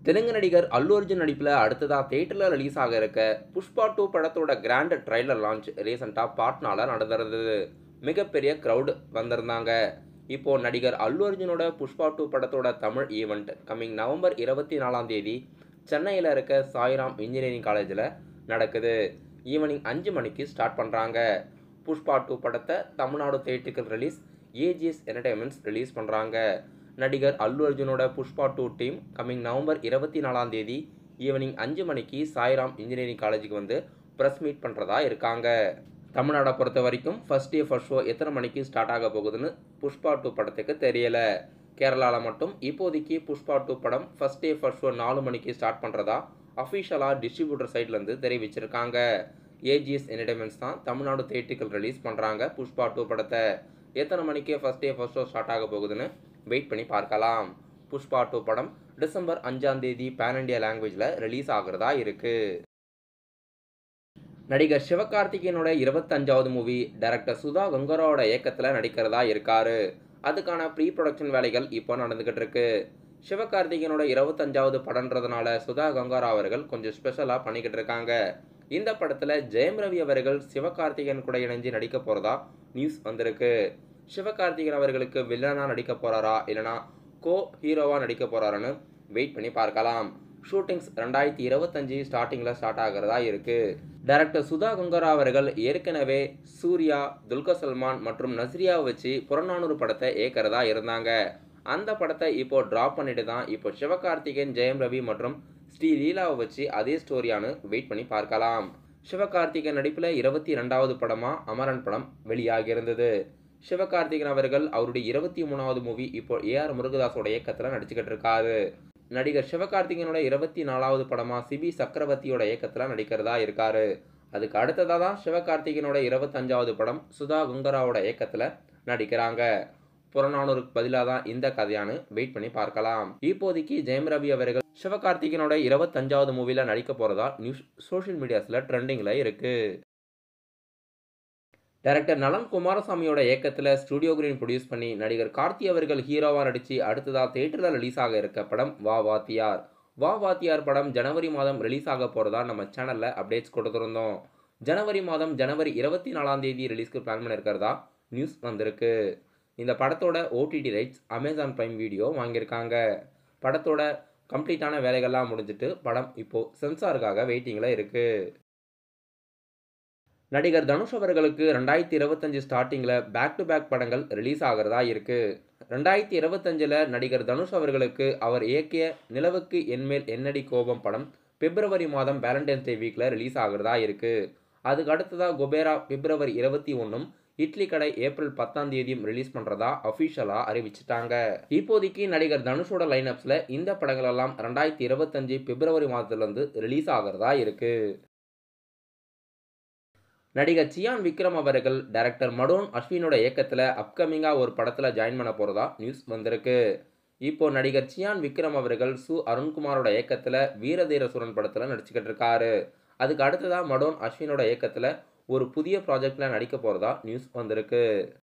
தெலுங்கு நடிகர் அல்லு அர்ஜுன் நடிப்பில் அடுத்ததாக தேட்டரில் ரிலீஸ் ஆக இருக்க புஷ்பா டூ படத்தோட கிராண்ட் ட்ரைலர் லான்ச் ரீசெண்டாக பாட்னால நடந்திருந்தது மிகப்பெரிய க்ரௌடு வந்திருந்தாங்க இப்போ நடிகர் அல்லு அர்ஜுனோட புஷ்பா டூ படத்தோட தமிழ் ஈவெண்ட் கம்மிங் நவம்பர் இருபத்தி நாலாம் தேதி சென்னையில் இருக்க சாய்ராம் இன்ஜினியரிங் காலேஜில் நடக்குது ஈவினிங் அஞ்சு மணிக்கு ஸ்டார்ட் பண்ணுறாங்க புஷ்பா டூ படத்தை தமிழ்நாடு தேட்டருக்கு ரிலீஸ் ஏஜிஎஸ் என்டர்டைன்மெண்ட்ஸ் ரிலீஸ் பண்ணுறாங்க நடிகர் அல்லு அர்ஜுனோட Pushpa two team coming November இருபத்தி நாலாம் தேதி ஈவினிங் அஞ்சு மணிக்கு சாய்ராம் இன்ஜினியரிங் காலேஜுக்கு வந்து ப்ரெஸ் மீட் பண்ணுறதா இருக்காங்க தமிழ்நாடை பொறுத்த வரைக்கும் ஃபர்ஸ்ட் டே ஃபர்ஸ்ட் ஷோ எத்தனை மணிக்கு ஸ்டார்ட் ஆக போகுதுன்னு புஷ்பா டூ படத்துக்கு தெரியலை கேரளாவில் மட்டும் இப்போதைக்கு புஷ்பா டூ படம் ஃபர்ஸ்ட் டே ஃபர்ஸ்ட் ஷோ நாலு மணிக்கு ஸ்டார்ட் பண்ணுறதா அஃபிஷியலாக டிஸ்ட்ரிபியூட்டர் சைட்லேருந்து தெரிவிச்சிருக்காங்க ஏஜிஎஸ் என்டர்டைன்மெண்ட்ஸ் தான் தமிழ்நாடு தேட்டிக்கல் ரிலீஸ் பண்ணுறாங்க புஷ்பா டூ படத்தை எத்தனை மணிக்கு first day first show start ஆக போகுதுன்னு வெயிட் பண்ணி பார்க்கலாம் புஷ்பா டூ படம் டிசம்பர் அஞ்சாம் தேதி பேன் இண்டியா லாங்குவேஜில் ரிலீஸ் ஆகிறதா இருக்குது நடிகர் சிவகார்த்திகேயனோட இருபத்தஞ்சாவது மூவி டைரக்டர் சுதா கங்கராவோட இயக்கத்தில் நடிக்கிறதா இருக்காரு அதுக்கான ப்ரீ ப்ரொடக்ஷன் வேலைகள் இப்போ நடந்துக்கிட்டு இருக்கு சிவகார்த்திகேயனோட இருபத்தஞ்சாவது படம்ன்றதுனால சுதா கங்காரா அவர்கள் கொஞ்சம் ஸ்பெஷலாக பண்ணிக்கிட்டு இருக்காங்க இந்த படத்தில் ஜெயம் ரவி அவர்கள் சிவகார்த்திகேயன் கூட இணைஞ்சு நடிக்க போகிறதா நியூஸ் வந்திருக்கு சிவகார்த்திகேயன் அவர்களுக்கு வில்லனா நடிக்க போகிறாரா இல்லைனா கோ ஹீரோவாக நடிக்க போகிறாரான்னு வெயிட் பண்ணி பார்க்கலாம் ஷூட்டிங்ஸ் ரெண்டாயிரத்தி இருபத்தஞ்சி ஸ்டார்டிங்கில் ஸ்டார்ட் ஆகிறதா இருக்குது டைரக்டர் சுதா கங்கரா அவர்கள் ஏற்கனவே சூர்யா துல்கர் சல்மான் மற்றும் நஸ்ரியாவை வச்சு புறநானூறு படத்தை ஏற்கிறதா இருந்தாங்க அந்த படத்தை இப்போ ட்ராப் பண்ணிட்டு தான் இப்போ சிவகார்த்திகேயன் ஜெயம் ரவி மற்றும் ஸ்ரீ லீலாவை வச்சு அதே ஸ்டோரியானு வெயிட் பண்ணி பார்க்கலாம் சிவகார்த்திகேயன் நடிப்பில் இருபத்தி ரெண்டாவது படமாக அமரன் படம் வெளியாகி இருந்தது சிவகார்த்திகேயன் அவர்கள் அவருடைய இருபத்தி மூணாவது மூவி இப்போ ஏஆர் முருகதாஸோட இயக்கத்தில் நடிச்சுக்கிட்டு இருக்காரு நடிகர் சிவகார்த்திகேயனோட இருபத்தி நாலாவது படமாக சிபி சக்கரவர்த்தியோட இயக்கத்தில் நடிக்கிறதா இருக்காரு அதுக்கு அடுத்ததாக தான் சிவகார்த்திகேயனோட இருபத்தஞ்சாவது படம் சுதா குங்கராவோட இயக்கத்தில் நடிக்கிறாங்க புறநானூருக்கு பதிலாக தான் இந்த கதையானு வெயிட் பண்ணி பார்க்கலாம் இப்போதைக்கு ஜெயம் ரவி அவர்கள் சிவகார்த்திகேயனோட இருபத்தஞ்சாவது மூவியில் நடிக்க போகிறதா நியூஸ் சோஷியல் மீடியாஸில் ட்ரெண்டிங்கில் இருக்குது டைரக்டர் நலன் குமாரசாமியோட இயக்கத்தில் ஸ்டுடியோ கிரீன் ப்ரொடியூஸ் பண்ணி நடிகர் கார்த்தி அவர்கள் ஹீரோவாக நடித்து அடுத்ததாக தேட்டரில் ரிலீஸ் ஆக இருக்க படம் வா வாத்தியார் வா வாத்தியார் படம் ஜனவரி மாதம் ரிலீஸ் ஆக போகிறதா நம்ம சேனலில் அப்டேட்ஸ் கொடுத்துருந்தோம் ஜனவரி மாதம் ஜனவரி இருபத்தி நாலாம் தேதி ரிலீஸ்க்கு பிளான் பண்ணியிருக்கிறதா நியூஸ் வந்திருக்கு இந்த படத்தோட OTT rights Amazon Prime Video வாங்கியிருக்காங்க படத்தோட கம்ப்ளீட்டான வேலைகள்லாம் முடிஞ்சிட்டு படம் இப்போது சென்சாருக்காக வெயிட்டிங்கில் இருக்குது நடிகர் தனுஷ் அவர்களுக்கு ரெண்டாயிரத்தி இருபத்தஞ்சு ஸ்டார்டிங்கில் பேக் டு பேக் படங்கள் ரிலீஸ் ஆகிறதா இருக்குது ரெண்டாயிரத்தி இருபத்தஞ்சில் நடிகர் தனுஷ் அவர்களுக்கு அவர் இயக்கிய நிலவுக்கு என்மேல் என்னடி கோபம் படம் பிப்ரவரி மாதம் வேலண்டைன்ஸ் டே வீக்கில் ரிலீஸ் ஆகிறதா இருக்குது அதுக்கு அடுத்ததாக குபேரா பிப்ரவரி இருபத்தி ஒன்றும் இட்லி கடை ஏப்ரல் பத்தாம் தேதியும் ரிலீஸ் பண்ணுறதா அஃபிஷியலாக அறிவிச்சிட்டாங்க இப்போதைக்கு நடிகர் தனுஷோட லைனப்ஸில் இந்த படங்கள் எல்லாம் ரெண்டாயிரத்தி இருபத்தஞ்சு பிப்ரவரி மாதத்துலேருந்து ரிலீஸ் ஆகிறதா இருக்குது நடிகர் சியான் விக்ரம் அவர்கள் டைரக்டர் மடோன் அஸ்வினோட இயக்கத்தில் அப்கமிங்காக ஒரு படத்தில் ஜாயின் பண்ண போகிறதா நியூஸ் வந்திருக்கு இப்போ நடிகர் சியான் விக்ரம் அவர்கள் சு அருண்குமாரோட இயக்கத்தில் வீரதீரசுரன் படத்தில் நடிச்சுக்கிட்டு இருக்காரு அதுக்கு அடுத்ததாக மடோன் அஸ்வினோட இயக்கத்தில் ஒரு புதிய ப்ராஜெக்டில் நடிக்க போகிறதா நியூஸ் வந்திருக்கு